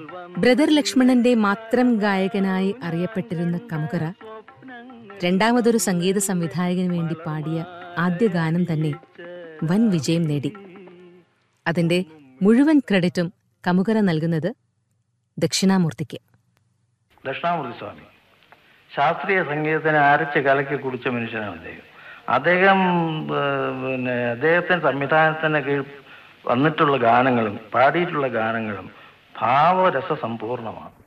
brother ലക്ഷ്മണന്റെ മാത്രം ഗായകനായി അറിയപ്പെട്ടിരുന്ന കമുകറ രണ്ടാമതൊരു സംഗീത സംവിധായകന് വേണ്ടി പാടിയ ആദ്യ ഗാനം തന്നെ വൻ വിജയം നേടി അതിന്റെ മുഴുവൻ ക്രെഡിറ്റും കമുകറ നൽകുന്നത് ദക്ഷിണാമൂർത്തിക്ക് ദക്ഷിണാമൂർത്തി സ്വാമി ശാസ്ത്രീയ സംഗീതത്തിനെ അരച്ച് കലക്കി കുടിച്ച മനുഷ്യനാണ് അദ്ദേഹം അദ്ദേഹം ഏർ, പിന്നെ അദ്ദേഹത്തിന്റെ സംവിധാനത്തിന് കീഴ് വന്നിട്ടുള്ള ഗാനങ്ങളും പാടിയിട്ടുള്ള ഗാനങ്ങളും ഭാവരസ സമ്പൂർണമാണ്